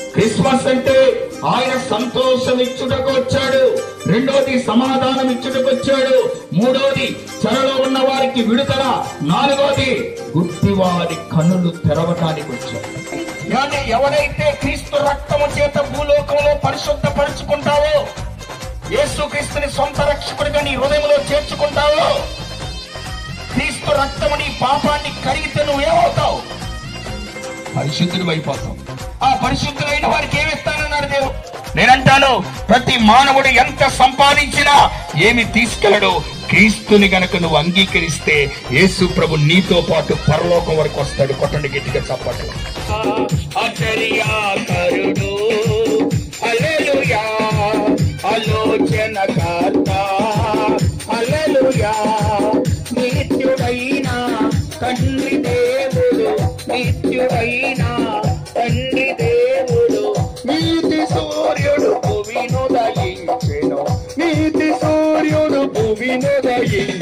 Christmas అంటే ఆయన సంతోషం ఇచ్చుటకు వచ్చాడు రెండోది సమాధానం ఇచ్చుటకు వచ్చాడు మూడోది చెరలో ఉన్న వారికి విడుదల నాలుగోది గుడ్డి వారి కన్నులు తెరవటానికి వచ్చాడు కానీ ఎవరైతే క్రీస్తు రక్తము చేత భూలోకంలో పరిశుద్ధపరుచుకుంటావో యేసు క్రీస్తుని సొంత రక్షకుడిగా నీ హృదయంలో చేర్చుకుంటావో క్రీస్తు రక్తము నీ పాపాన్ని కరిగితే నువ్వేమవుతావు పరిశుద్ధుడు అయిపోతాం ఆ పరిశుద్ధులైన వారికి ఏమిస్తానన్నాడు దేవుడు నేనంటాను ప్రతి మానవుడు ఎంత సంపాదించినా ఏమి తీసుకెళ్ళడు క్రీస్తుని గనక నువ్వు అంగీకరిస్తే యేసు ప్రభు నీతో పాటు పరలోకం వరకు వస్తాడు కొట్టండి గట్టిగా చప్పట్లు ఆశ్చర్యాకరుడు హల్లెలూయా ఆలోచనకర్త హల్లెలూయా నిత్యుడైన తండ్రి దేవుడు నిత్యుడైన తండ్రి దేవుడు నీతి సూర్యుడు భూమిను దయించెను నీతి సూర్యుడు భూమిను దయించెను